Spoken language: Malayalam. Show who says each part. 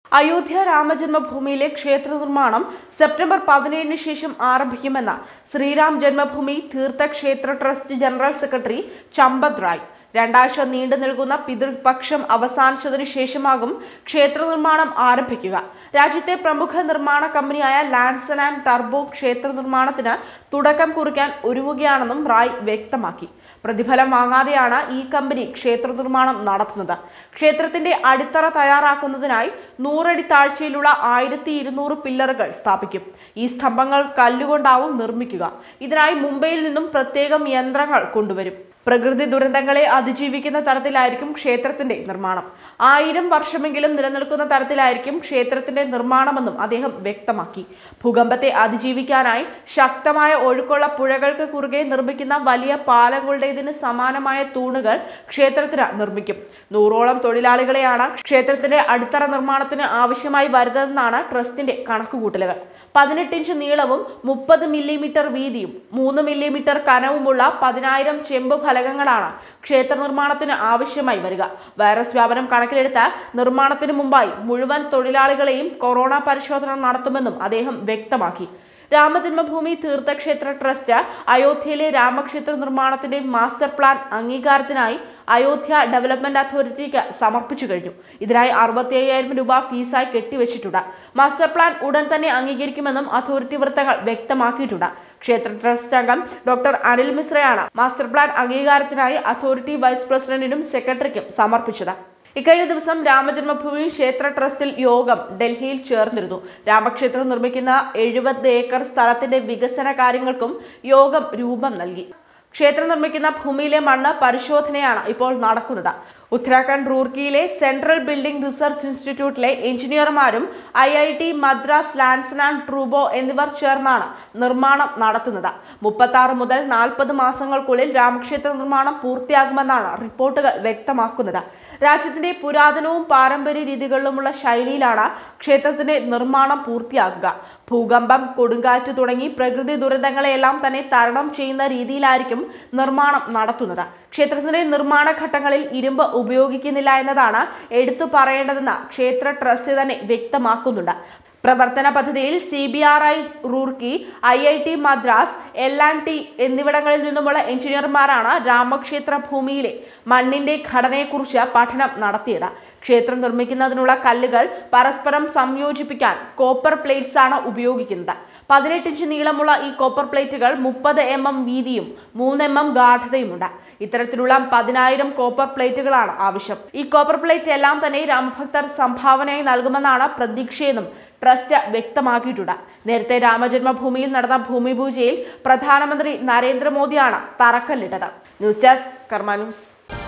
Speaker 1: അയോധ്യ രാമജന്മഭൂമിയിലെ ക്ഷേത്ര നിർമ്മാണം സെപ്റ്റംബർ പതിനേഴിന് ശേഷം ആരംഭിക്കുമെന്ന് Shriram Janmabhoomi Teerthkshetra trust general secretary Champat Rai രണ്ടാഴ്ച നീണ്ടു നിൽക്കുന്ന പിതൃപക്ഷം അവസാനിച്ചതിനു ശേഷമാകും ക്ഷേത്ര നിർമ്മാണം ആരംഭിക്കുക രാജ്യത്തെ പ്രമുഖ നിർമ്മാണ കമ്പനിയായ ലാൻസൺ ആൻഡ് ടർബോ ക്ഷേത്ര നിർമ്മാണത്തിന് തുടക്കം കുറിക്കാൻ ഒരുങ്ങുകയാണെന്നും റായ് വ്യക്തമാക്കി പ്രതിഫലം വാങ്ങാതെയാണ് ഈ കമ്പനി ക്ഷേത്ര നിർമ്മാണം നടത്തുന്നത് ക്ഷേത്രത്തിന്റെ അടിത്തറ തയ്യാറാക്കുന്നതിനായി നൂറടി താഴ്ചയിലുള്ള ആയിരത്തി ഇരുന്നൂറ് പില്ലറുകൾ സ്ഥാപിക്കും ഈ സ്തംഭങ്ങൾ കല്ലുകൊണ്ടാവും നിർമ്മിക്കുക ഇതിനായി മുംബൈയിൽ നിന്നും പ്രത്യേകം യന്ത്രങ്ങൾ കൊണ്ടുവരും പ്രകൃതി ദുരന്തങ്ങളെ അതിജീവിക്കുന്ന തരത്തിലായിരിക്കും ക്ഷേത്രത്തിന്റെ നിർമ്മാണം ആയിരം വർഷമെങ്കിലും നിലനിൽക്കുന്ന തരത്തിലായിരിക്കും ക്ഷേത്രത്തിന്റെ നിർമ്മാണമെന്നും അദ്ദേഹം വ്യക്തമാക്കി ഭൂകമ്പത്തെ അതിജീവിക്കാനായി ശക്തമായ ഒഴുക്കുള്ള പുഴകൾക്ക് കുറുകെ നിർമ്മിക്കുന്ന വലിയ പാലങ്ങളുടേതിന് സമാനമായ തൂണുകൾ ക്ഷേത്രത്തിന് നിർമ്മിക്കും നൂറോളം തൊഴിലാളികളെയാണ് ക്ഷേത്രത്തിന്റെ അടിത്തറ നിർമ്മാണത്തിന് ആവശ്യമായി വരുന്നതെന്നാണ് ട്രസ്റ്റിന്റെ കണക്കുകൂട്ടലുകൾ പതിനെട്ട് ഇഞ്ച് നീളവും മുപ്പത് മില്ലിമീറ്റർ വീതിയും മൂന്ന് മില്ലിമീറ്റർ കനവുമുള്ള പതിനായിരം ചെമ്പ് ഫലകങ്ങളാണ് ക്ഷേത്ര നിർമ്മാണത്തിന് ആവശ്യമായി വരിക വൈറസ് വ്യാപനം കണക്കിലെടുത്ത് നിർമ്മാണത്തിന് മുമ്പായി മുഴുവൻ തൊഴിലാളികളെയും കൊറോണ പരിശോധന നടത്തുമെന്നും അദ്ദേഹം വ്യക്തമാക്കി രാമജന്മഭൂമി തീർത്ഥക്ഷേത്ര ട്രസ്റ്റ് അയോധ്യയിലെ രാമക്ഷേത്ര നിർമ്മാണത്തിന്റെ മാസ്റ്റർ പ്ലാൻ അംഗീകാരത്തിനായി അയോധ്യ ഡെവലപ്മെന്റ് അതോറിറ്റിക്ക് സമർപ്പിച്ചു കഴിഞ്ഞു ഇതിനായി അറുപത്തി അയ്യായിരം രൂപ ഫീസായി കെട്ടിവെച്ചിട്ടുണ്ട് മാസ്റ്റർ പ്ലാൻ ഉടൻ തന്നെ അംഗീകരിക്കുമെന്നും അതോറിറ്റി വൃത്തങ്ങൾ വ്യക്തമാക്കിയിട്ടുണ്ട് ക്ഷേത്ര ട്രസ്റ്റ് അംഗം ഡോക്ടർ അനിൽ മിശ്രയാണ് മാസ്റ്റർ പ്ലാൻ അംഗീകാരത്തിനായി അതോറിറ്റി വൈസ് പ്രസിഡന്റിനും സെക്രട്ടറിക്കും സമർപ്പിച്ചത് ഇക്കഴിഞ്ഞ ദിവസം രാമജന്മഭൂമി ക്ഷേത്ര ട്രസ്റ്റിൽ യോഗം ഡൽഹിയിൽ ചേർന്നിരുന്നു രാമക്ഷേത്രം നിർമ്മിക്കുന്ന എഴുപത് ഏക്കർ സ്ഥലത്തിന്റെ വികസന കാര്യങ്ങൾക്കും യോഗം രൂപം നൽകി ക്ഷേത്രം നിർമ്മിക്കുന്ന ഭൂമിയിലെ മണ്ണ് പരിശോധനയാണ് ഇപ്പോൾ നടക്കുന്നത് ഉത്തരാഖണ്ഡ് റൂർക്കിയിലെ സെൻട്രൽ ബിൽഡിംഗ് റിസർച്ച് ഇൻസ്റ്റിറ്റ്യൂട്ടിലെ എഞ്ചിനീയർമാരും I I T Madras Larsen and ട്രൂബോ എന്നിവർ ചേർന്നാണ് നിർമ്മാണം നടത്തുന്നത് മുപ്പത്തി ആറ് മുതൽ നാൽപ്പത് മാസങ്ങൾക്കുള്ളിൽ രാമക്ഷേത്ര നിർമ്മാണം പൂർത്തിയാകുമെന്നാണ് റിപ്പോർട്ടുകൾ വ്യക്തമാക്കുന്നത് രാജ്യത്തിന്റെ പുരാതനവും പാരമ്പര്യ രീതികളിലുമുള്ള ശൈലിയിലാണ് ക്ഷേത്രത്തിന്റെ നിർമ്മാണം പൂർത്തിയാക്കുക ഭൂകമ്പം കൊടുങ്കാറ്റ് തുടങ്ങി പ്രകൃതി ദുരന്തങ്ങളെയെല്ലാം തന്നെ തരണം ചെയ്യുന്ന രീതിയിലായിരിക്കും നിർമ്മാണം നടത്തുന്നത് ക്ഷേത്രത്തിന്റെ നിർമ്മാണ ഘട്ടങ്ങളിൽ ഇരുമ്പ് ഉപയോഗിക്കുന്നില്ല എന്നതാണ് എടുത്തു പറയേണ്ടതെന്ന് ക്ഷേത്ര ട്രസ്റ്റ് തന്നെ വ്യക്തമാക്കുന്നുണ്ട് പ്രവർത്തന പദ്ധതിയിൽ C B R I Roorkee I I T Madras L and T എന്നിവിടങ്ങളിൽ നിന്നുമുള്ള എഞ്ചിനീയർമാരാണ് രാമക്ഷേത്ര ഭൂമിയിലെ മണ്ണിന്റെ ഘടനയെക്കുറിച്ച് പഠനം നടത്തിയത് ക്ഷേത്രം നിർമ്മിക്കുന്നതിനുള്ള കല്ലുകൾ പരസ്പരം സംയോജിപ്പിക്കാൻ കോപ്പർ പ്ലേറ്റ്സ് ആണ് ഉപയോഗിക്കുന്നത് പതിനെട്ട് ഇഞ്ച് നീളമുള്ള ഈ കോപ്പർ പ്ലേറ്റുകൾ മുപ്പത് എം എം വീതിയും മൂന്ന് എം എം ഗാഠതയുമുണ്ട് ഇത്തരത്തിലുള്ള പതിനായിരം കോപ്പർ പ്ലേറ്റുകളാണ് ആവശ്യം ഈ കോപ്പർ പ്ലേറ്റ് എല്ലാം തന്നെ രാമഭക്തർ സംഭാവനയായി നൽകുമെന്നാണ് പ്രതീക്ഷയെന്നും ട്രസ്റ്റ് വ്യക്തമാക്കിയിട്ടുണ്ട് നേരത്തെ രാമജന്മഭൂമിയിൽ നടന്ന ഭൂമി പൂജയിൽ പ്രധാനമന്ത്രി നരേന്ദ്രമോദിയാണ് തറക്കല്ലിട്ടത് ന്യൂസ് ഡെസ്ക് കർമ്മ ന്യൂസ്